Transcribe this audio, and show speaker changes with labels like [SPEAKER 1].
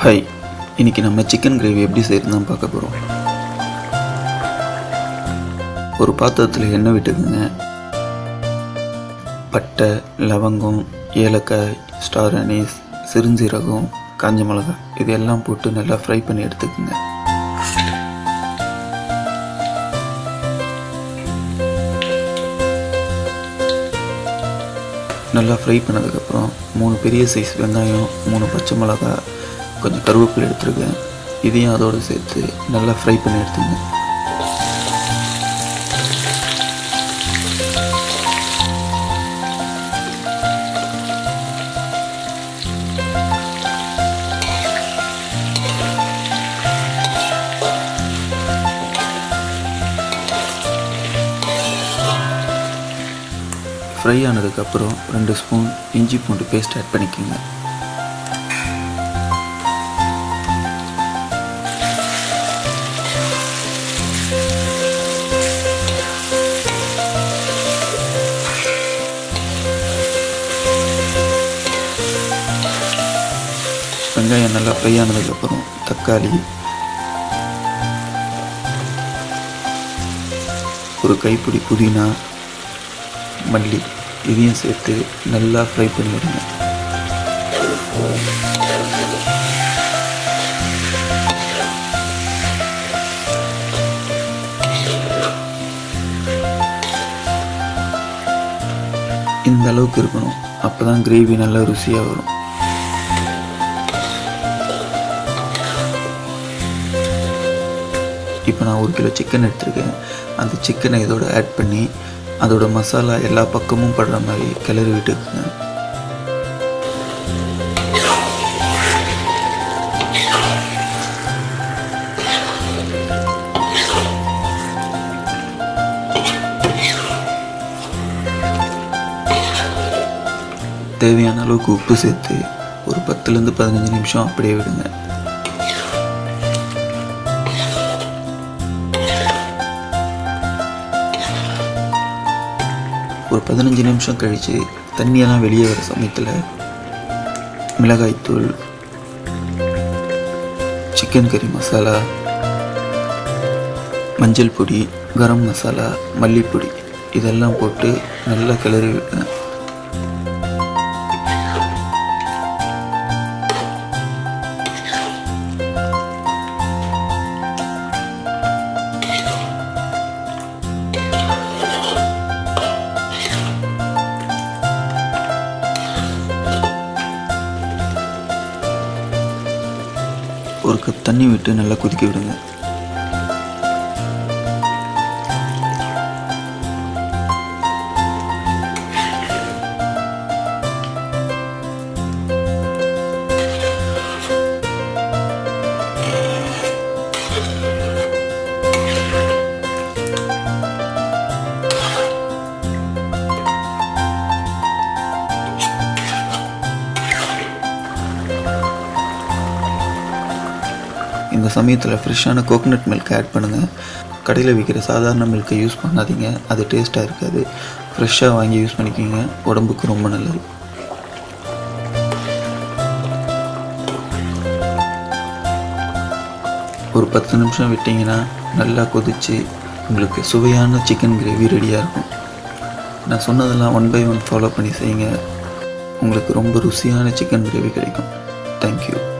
[SPEAKER 1] hi இன்னைக்கு நம்ம chicken gravy எப்படி செய்யறது தான் பார்க்க போகிறோம் ஒரு பாத்திரத்தில் எண்ணெய் விட்டுக்குங்க பட்டை லவங்கம் ஏலக்காய் ஸ்டார் அனீஸ் சிறுஞ்சீரகம் காஞ்ச மிளகாய் இது எல்லாம் போட்டு நல்லா ஃப்ரை பண்ணி எடுத்துக்கோங்க நல்லா ஃப்ரை பண்ணதுக்கப்புறம் மூணு பெரிய சைஸ் வெங்காயம் மூணு பச்சை மிளகாய் கொஞ்சம் கருவேப்பிலை எடுத்துருக்கேன் இதையும் அதோடு சேர்த்து நல்லா ஃப்ரை பண்ணி எடுத்துங்க ஃப்ரை ஆனதுக்கப்புறம் ரெண்டு ஸ்பூன் இஞ்சி பூண்டு பேஸ்ட் ஆட் பண்ணிக்கோங்க வெங்காயம் நல்லா ஃப்ரை ஆனதுக்கப்புறம் தக்காளி ஒரு கைப்பிடி புதினா மல்லி இதையும் சேர்த்து நல்லா ஃப்ரை பண்ணி விடுங்க இந்த அளவுக்கு இருக்கணும் அப்போ தான் கிரேவி நல்லா ருசியாக வரும் இப்போ நான் ஒரு கிலோ சிக்கன் எடுத்திருக்கேன் அந்த சிக்கனை இதோட ஆட் பண்ணி அதோட மசாலா எல்லா பக்கமும் படுற மாதிரி கிளறி விட்டுக்குங்க தேவையான அளவுக்கு உப்பு சேர்த்து ஒரு பத்துலேருந்து பதினஞ்சு நிமிஷம் அப்படியே விடுங்க ஒரு பதினஞ்சு நிமிஷம் கழித்து தண்ணியெல்லாம் வெளியே வர சமயத்தில் மிளகாய்த்தூள் சிக்கன் கறி மசாலா மஞ்சள் பொடி கரம் மசாலா மல்லிப்பொடி இதெல்லாம் போட்டு நல்லா கிளறி விடுங்க ஒரு கப் தண்ணி விட்டு நல்லா கொதிக்க விடுங்க இந்த சமயத்தில் ஃப்ரெஷ்ஷான கோகனட் மில்க் ஆட் பண்ணுங்கள் கடையில் விற்கிற சாதாரண மில்க்கை யூஸ் பண்ணாதீங்க அது டேஸ்ட்டாக இருக்காது ஃப்ரெஷ்ஷாக வாங்கி யூஸ் பண்ணிக்கிங்க உடம்புக்கு ரொம்ப நல்லது ஒரு பத்து நிமிஷம் விட்டிங்கன்னா நல்லா கொதித்து உங்களுக்கு சுவையான சிக்கன் கிரேவி ரெடியாக இருக்கும் நான் சொன்னதெல்லாம் ஒன் பை ஒன் ஃபாலோ பண்ணி செய்யுங்க உங்களுக்கு ரொம்ப ருசியான சிக்கன் கிரேவி கிடைக்கும் தேங்க்யூ